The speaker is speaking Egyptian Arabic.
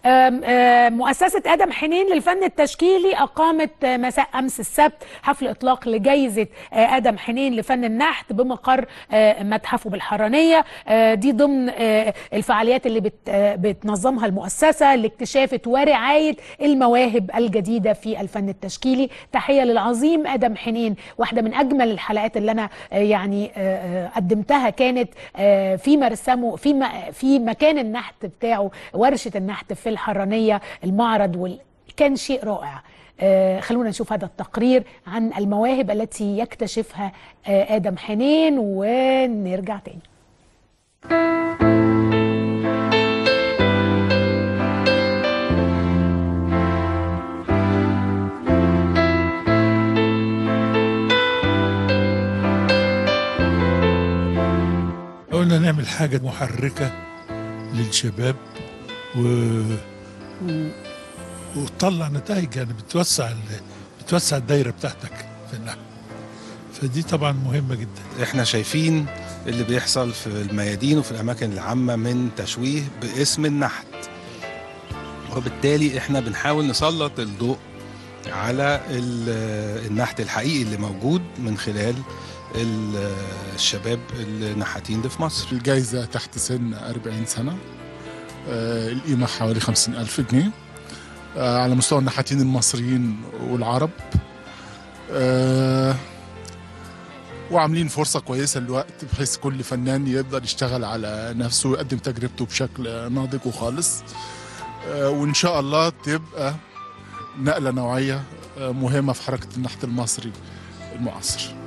آم، آم، مؤسسة آدم حنين للفن التشكيلي أقامت آه، مساء أمس السبت حفل إطلاق لجائزة آه، آدم حنين لفن النحت بمقر آه، متحفه بالحرانية آه، دي ضمن آه، الفعاليات اللي بت- آه، بتنظمها المؤسسة لاكتشاف ورعاية المواهب الجديدة في الفن التشكيلي تحية للعظيم آدم حنين واحدة من أجمل الحلقات اللي أنا آه، يعني آه، آه، قدمتها كانت آه، في مرسمه في م- في مكان النحت بتاعه ورشة النحت في الحرانية المعرض وال... كان شيء رائع آه، خلونا نشوف هذا التقرير عن المواهب التي يكتشفها آه، آدم حنين ونرجع تاني قلنا نعمل حاجة محركة للشباب و... و... وتطلع نتائج يعني بتوسع ال... بتوسع الدايرة بتاعتك في النحو فدي طبعا مهمة جدا احنا شايفين اللي بيحصل في الميادين وفي الاماكن العامه من تشويه باسم النحت وبالتالي احنا بنحاول نسلط الضوء على ال- النحت الحقيقي اللي موجود من خلال ال- الشباب النحاتين اللي في مصر الجايزة تحت سن 40 سنة آه، القيمة حوالي 50 ألف جنيه آه، على مستوى النحاتين المصريين والعرب آه، وعاملين فرصة كويسة للوقت بحيث كل فنان يقدر يشتغل على نفسه ويقدم تجربته بشكل ناضج وخالص آه، وإن شاء الله تبقى نقلة نوعية آه، مهمة في حركة النحت المصري المعاصر